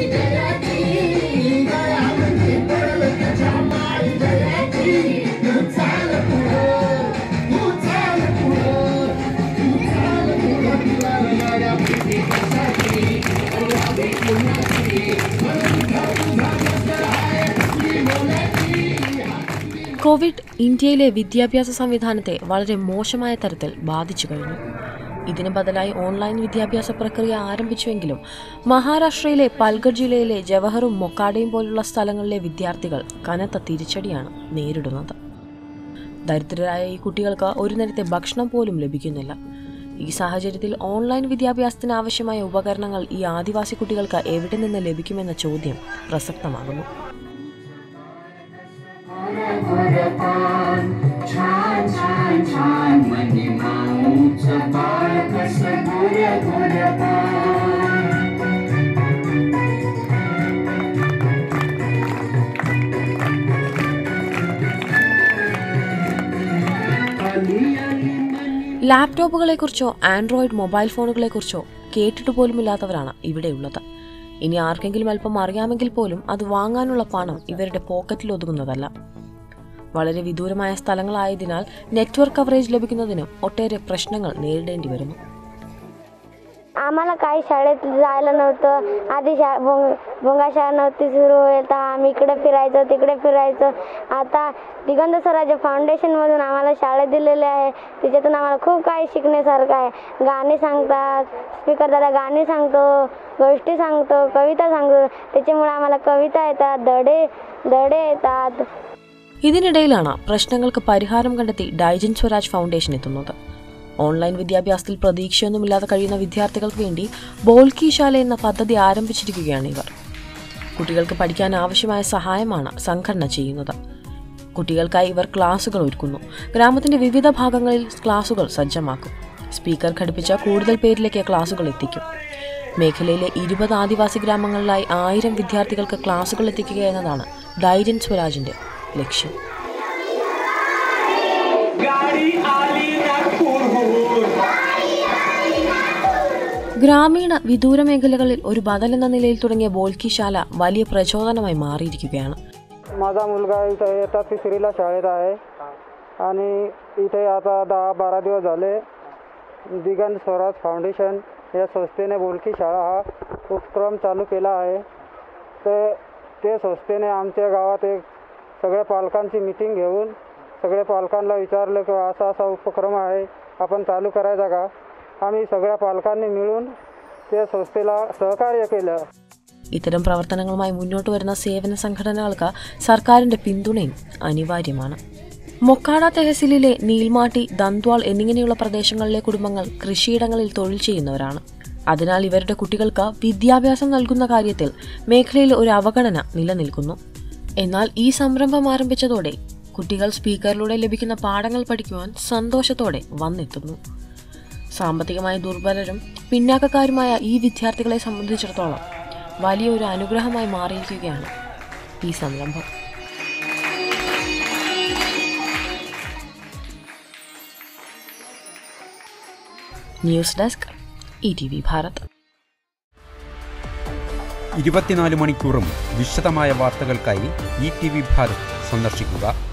Covid ഇന്ത്യയിലെ വിദ്യാഭ്യാസ സംവിധാനത്തെ വളരെ മോശമായ തരത്തിൽ ബാധിച്ചു കഴിഞ്ഞു ഇതിന് ബദലായി ഓൺലൈൻ വിദ്യാഭ്യാസ പ്രക്രിയ ആരംഭിച്ചുവെങ്കിലും മഹാരാഷ്ട്രയിലെ പൽഗഡ് ജില്ലയിലെ ജവഹറും മൊക്കാഡയും പോലുള്ള സ്ഥലങ്ങളിലെ വിദ്യാർത്ഥികൾ കനത്ത തിരിച്ചടിയാണ് നേരിടുന്നത് ദരിദ്രരായ ഈ കുട്ടികൾക്ക് ഒരു നേരത്തെ ഭക്ഷണം പോലും ലഭിക്കുന്നില്ല ഈ സാഹചര്യത്തിൽ ഓൺലൈൻ വിദ്യാഭ്യാസത്തിന് ആവശ്യമായ ഉപകരണങ്ങൾ ഈ ആദിവാസി കുട്ടികൾക്ക് എവിടെ നിന്ന് ലഭിക്കുമെന്ന ചോദ്യം പ്രസക്തമാകുന്നു छान छान छान मनी माऊचं बाळ कसं गोऱ्या गोऱ्या पान आली आली मनी ലാപ്ടോപ്പുകളെക്കുറിച്ചോ ആൻഡ്രോയിഡ് മൊബൈൽ ഫോണുകളെക്കുറിച്ചോ കേട്ടിട്ട് പോലുമില്ലാത്തവരാണ് ഇവിടെയുള്ളത് ഇനി ആർക്കെങ്കിലും അല്പം അറിയാമെങ്കിൽ പോലും അത് വാങ്ങാനുള്ള പണം ഇവരുടെ പോക്കറ്റിൽ ഒതുങ്ങുന്നതല്ല വളരെ വിദൂരമായ സ്ഥലങ്ങളായതിനാൽ നെറ്റ്വർക്ക് കവറേജ് ലഭിക്കുന്നതിനും ഒട്ടേറെ പ്രശ്നങ്ങൾ നേരിടേണ്ടി വരുന്നു आम्हाला काही शाळेत जायला नव्हतं आधी शा भोंग भोंगा शाळा नव्हती सुरू होईल तर आम्ही इकडे फिरायचो तिकडे फिरायचो आता दिगंत स्वराज्य फाउंडेशनमधून आम्हाला शाळेत दिलेले आहे तिच्यातून आम्हाला खूप काही शिकण्यासारखं आहे गाणी सांगतात स्पीकर दादा गाणी सांगतो गोष्टी सांगतो कविता सांगतो त्याच्यामुळे आम्हाला कविता येतात धडे धडे येतात ഇതിനിടയിലാണ് പ്രശ്നങ്ങൾക്ക് പരിഹാരം കണ്ടെത്തി ഡൈജൻ സ്വരാജ് ഫൗണ്ടേഷൻ എത്തുന്നത് ഓൺലൈൻ വിദ്യാഭ്യാസത്തിൽ പ്രതീക്ഷയൊന്നുമില്ലാതെ കഴിയുന്ന വിദ്യാർത്ഥികൾക്ക് വേണ്ടി ബോൾക്കി ശാല എന്ന പദ്ധതി ആരംഭിച്ചിരിക്കുകയാണ് ഇവർ കുട്ടികൾക്ക് പഠിക്കാൻ ആവശ്യമായ സഹായമാണ് സംഘടന ചെയ്യുന്നത് കുട്ടികൾക്കായി ഇവർ ക്ലാസുകൾ ഒരുക്കുന്നു ഗ്രാമത്തിന്റെ വിവിധ ഭാഗങ്ങളിൽ ക്ലാസുകൾ സജ്ജമാക്കും സ്പീക്കർ ഘടിപ്പിച്ച കൂടുതൽ പേരിലേക്ക് ക്ലാസുകൾ എത്തിക്കും മേഖലയിലെ ഇരുപത് ആദിവാസി ഗ്രാമങ്ങളിലായി ആയിരം വിദ്യാർത്ഥികൾക്ക് ക്ലാസുകൾ എത്തിക്കുക എന്നതാണ് ഡൈജൻ സ്വരാജിന്റെ ലക്ഷ്യം गाडी आली नागपूरहून ഗ്രാമീണ വിദൂര മേഖലകളിൽ ഒരു ബദൽ എന്ന നിലയിൽ തുടങ്ങിയ ബോൽക്കിശാല വലിയ പ്രചോദനമായി മാറിയിരിക്കുകയാണ് माझा मुलगा इथं येता तिसरीला शाळेत आहे आणि इथे आता दहा बारा दिवस झाले दिगंत स्वराज फाउंडेशन या संस्थेने बोलकी शाळा हा उपक्रम चालू केला आहे तर ते संस्थेने आमच्या गावात एक सगळ्या पालकांची मिटिंग घेऊन सगळ्या पालकांना विचारलं की असा असा उपक्रम आहे आपण चालू करायचा का आम्ही सगळ्या पालकांनी मिळून त्या संस्थेला सहकार्य केलं ഇത്തരം പ്രവർത്തനങ്ങളുമായി മുന്നോട്ട് വരുന്ന സേവന സംഘടനകൾക്ക് സർക്കാരിന്റെ പിന്തുണയും അനിവാര്യമാണ് മൊക്കാട തെഹസിലിലെ നീൽമാട്ടി ദന്ത്വാൾ എന്നിങ്ങനെയുള്ള പ്രദേശങ്ങളിലെ കുടുംബങ്ങൾ കൃഷിയിടങ്ങളിൽ തൊഴിൽ ചെയ്യുന്നവരാണ് അതിനാൽ ഇവരുടെ കുട്ടികൾക്ക് വിദ്യാഭ്യാസം നൽകുന്ന കാര്യത്തിൽ മേഖലയിൽ ഒരു അവഗണന നിലനിൽക്കുന്നു എന്നാൽ ഈ സംരംഭം ആരംഭിച്ചതോടെ കുട്ടികൾ സ്പീക്കറിലൂടെ ലഭിക്കുന്ന പാഠങ്ങൾ പഠിക്കുവാൻ സന്തോഷത്തോടെ വന്നെത്തുന്നു സാമ്പത്തികമായി ദുർബലരും പിന്നാക്കക്കാരുമായ ഈ വിദ്യാർത്ഥികളെ സംബന്ധിച്ചിടത്തോളം വലിയൊരു അനുഗ്രഹമായി മാറിയിരിക്കുകയാണ് ഈ സംരംഭം news desk E T V Bharat ഇരുപത്തിനാല് മണിക്കൂറും വിശദമായ വാർത്തകൾക്കായി ഇ ടി വി ഭാരത് സന്ദർശിക്കുക